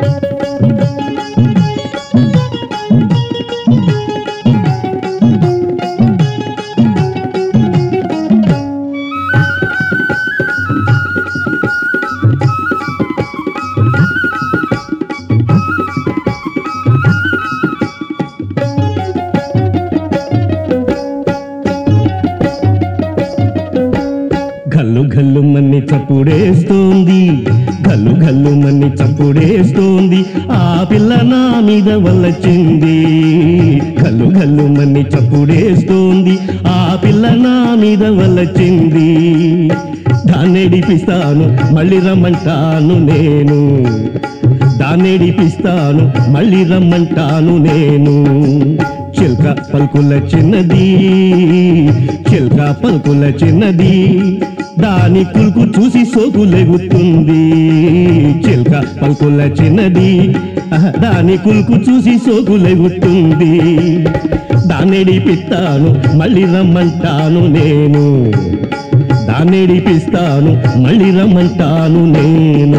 గల్లు గల్లు మన్ని చప్పుడేస్తోంది గల్లు గల్లు మన్ని చప్పుడేస్తోంది ఆ పిల్ల నా మీద వల్లచింది గల్లు గల్లు మన్ని చప్పుడేస్తోంది ఆ పిల్ల నా మీద వల్లచింది దాన్నెడిపిస్తాను మళ్ళీ రమ్మంటాను నేను దాన్నెడిపిస్తాను మళ్ళీ రమ్మంటాను నేను చిల్క పలుకుల చిన్నది చిల్క పలుకుల చిన్నది దాని కులుకు చూసి సోకు లెగుతుంది చిల్క పలుకుల చిన్నది ఆహ్, దాని కులుకు చూసి సోకు లెగుతుంది దాన్నెడిపిస్తాను మళ్ళీ రమ్మంటాను నేను దాన్నెడిపిస్తాను మళ్ళీ రమ్మంటాను నేను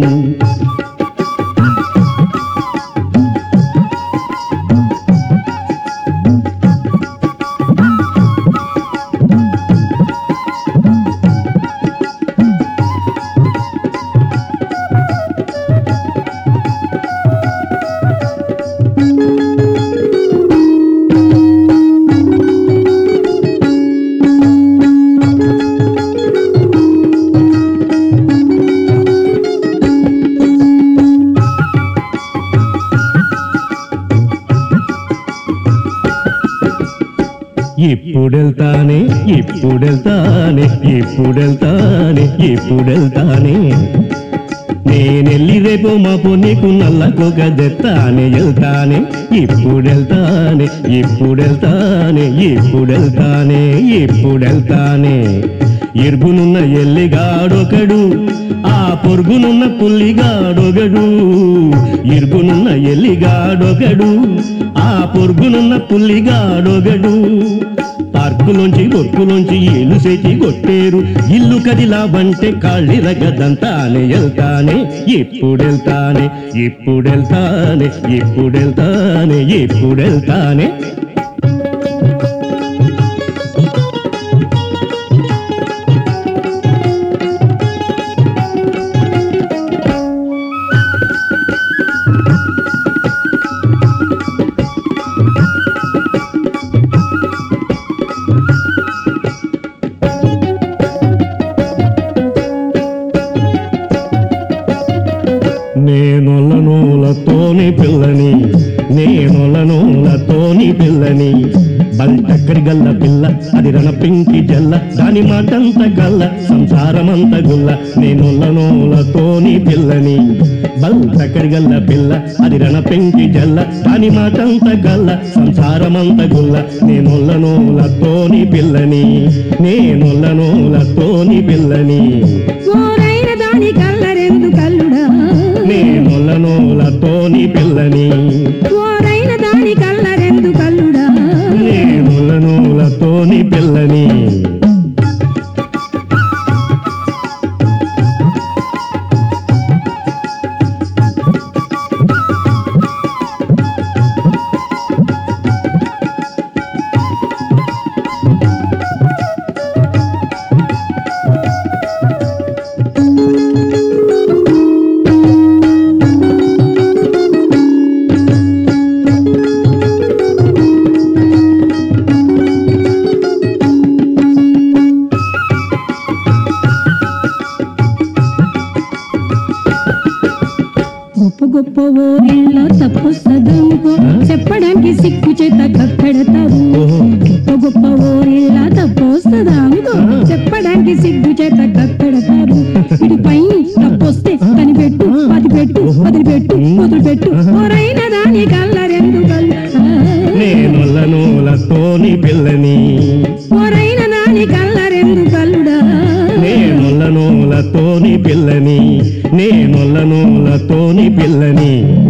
ఇప్పుడెళ్తానే ఇప్పుడెళ్తానే ఇప్పుడెళ్తానే ఇప్పుడెళ్తానే నేనెళ్ళి రేపు మాపు నీకు నల్లకొక దెత్తానే వెళ్తానే ఇప్పుడెళ్తానే ఇప్పుడెళ్తానే ఇప్పుడెళ్తానే ఇప్పుడెళ్తానే ఎరుగునున్న ఎల్లిగాడొకడు ఆ పొరుగునున్న పుల్లిగాడొగడు ఇరుగునున్న ఎల్లిగాడొగడు ఆ పొరుగునున్న పుల్లిగాడొగడు పార్కులోంచి గొట్టులోంచి ఏలు చేసి కొట్టేరు ఇల్లు కదిలావంటే కాళ్ళిరగదంతానే వెళ్తానే ఎప్పుడెళ్తానే ఎప్పుడెళ్తానే ఎప్పుడెళ్తానే ఎప్పుడెళ్తానే నేనొల్ల నూలతోని పిల్లని నేనొల్ల నూలతోని పిల్లని బంటక్కడి గల్ల పిల్ల అది రణ పింకి జల్ల దాని మాటంత గల్ల సంసారమంత గుల్ల నేనొల్ల నూలతోని పిల్లని బంటక్కడి గల్ల పిల్ల అది రణ పింకి జల్ల దాని మాటంత గల్ల సంసారమంత గుల్ల నేనొల్ల నూలతోని పిల్లని నేనొల్ల నూలతోని పిల్లని ఓరైన దాని కల్లరెందు కల్లుడా నేనొల్ల నూలతోని పిల్లని ఓరైన దాని కల్లరెందు కల్లుడా నేనుల నూలతోని పిల్లని గొప్ప గొప్ప ఊరిళ్ళో తప్పు సదంకో చెప్పడానికి సిక్కు చేత కప్పెడతారు ఓహో గొప్ప గొప్ప ఊరిళ్ళ తప్పు సదాంకో చెప్పడానికి సిగ్గు చేత కప్పెడతారు ఇటు పైన తప్పొస్తే కనిపెట్టు అది పెట్టు వదిలిపెట్టు వదిలిపెట్టు ఓరైన దాని కల్లరెందు కల్లుడా నేనుల నూలతోని పిల్లని ఓరైన దాని కల్లరెందు కల్లుడా నేనుల నూలతోని పిల్లని నేనుల నూలతోని పిల్లని